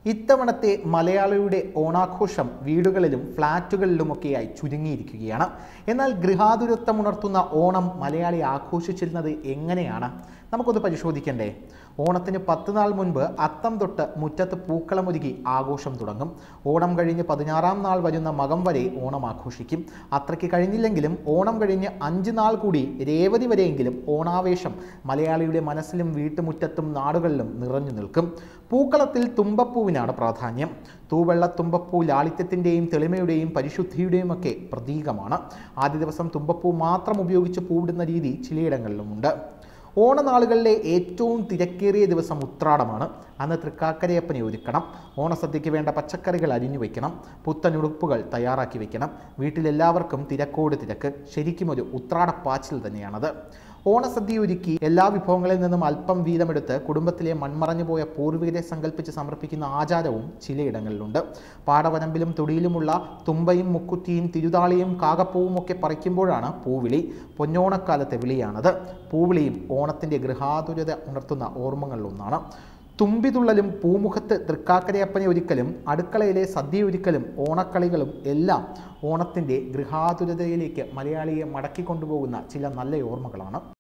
ഇത്തവണത്തെ മലയാളിയുടെ ഓണാഘോഷം വീടുകളിലും ഫ്ളാറ്റുകളിലുമൊക്കെയായി ചുരുങ്ങിയിരിക്കുകയാണ് എന്നാൽ ഗൃഹാതുരത്വമുണർത്തുന്ന ഓണം മലയാളി ആഘോഷിച്ചിരുന്നത് എങ്ങനെയാണ് നമുക്കൊന്ന് പരിശോധിക്കണ്ടേ ഓണത്തിന് പത്ത് നാൾ മുൻപ് അത്തം തൊട്ട് മുറ്റത്ത് പൂക്കളമൊരുക്കി ആഘോഷം തുടങ്ങും ഓണം കഴിഞ്ഞ് പതിനാറാം നാൾ വരുന്ന മകം വരെ ഓണം ആഘോഷിക്കും അത്രയ്ക്ക് കഴിഞ്ഞില്ലെങ്കിലും ഓണം കഴിഞ്ഞ് അഞ്ച് നാൾ കൂടി രേവതി വരെയെങ്കിലും ഓണാവേശം മലയാളിയുടെ മനസ്സിലും വീട്ടുമുറ്റത്തും നാടുകളിലും നിറഞ്ഞു നിൽക്കും പൂക്കളത്തിൽ തുമ്പപ്പൂവിനാണ് പ്രാധാന്യം തൂവെള്ള തുമ്പപ്പൂ ലാളിത്യത്തിൻ്റെയും തെളിമയുടെയും പരിശുദ്ധിയുടെയും ഒക്കെ പ്രതീകമാണ് ആദ്യ ദിവസം തുമ്പപ്പൂ മാത്രം ഉപയോഗിച്ച് പൂവിടുന്ന രീതി ചിലയിടങ്ങളിലുമുണ്ട് ഓണനാളുകളിലെ ഏറ്റവും തിരക്കേറിയ ദിവസം ഉത്രാടമാണ് അന്ന് തൃക്കാക്കരയപ്പനെ ഒരുക്കണം ഓണസദ്യയ്ക്ക് വേണ്ട പച്ചക്കറികൾ അരിഞ്ഞു വയ്ക്കണം പുത്തനുടുപ്പുകൾ തയ്യാറാക്കി വെക്കണം വീട്ടിലെല്ലാവർക്കും തിരക്കോട് തിരക്ക് ശരിക്കും ഒരു ഉത്രാടപ്പാച്ചിൽ തന്നെയാണത് ഓണസദ്യ ഒരുക്കി എല്ലാ വിഭവങ്ങളിൽ നിന്നും അല്പം വീതമെടുത്ത് കുടുംബത്തിലെ മൺമറഞ്ഞു പോയ പൂർവികരെ സങ്കല്പിച്ച് സമർപ്പിക്കുന്ന ആചാരവും ചിലയിടങ്ങളിലുണ്ട് പാടവരമ്പിലും തൊടിയിലുമുള്ള തുമ്പയും മുക്കുറ്റിയും തിരുതാളിയും കാകപ്പൂവും ഒക്കെ പറിക്കുമ്പോഴാണ് പൂവിളി പൊന്നോണക്കാലത്തെ വിളിയാണത് പൂവിളിയും ഓണത്തിൻ്റെ ഗൃഹാതുരത ഉണർത്തുന്ന ഓർമ്മകളിലൊന്നാണ് തുമ്പിതുള്ളലും പൂമുഖത്ത് തൃക്കാക്കരയപ്പനെ ഒരിക്കലും അടുക്കളയിലെ സദ്യ ഒരിക്കലും ഓണക്കളികളും എല്ലാം ഓണത്തിൻ്റെ ഗൃഹാതുരതയിലേക്ക് മലയാളിയെ മടക്കിക്കൊണ്ടുപോകുന്ന ചില നല്ല ഓർമ്മകളാണ്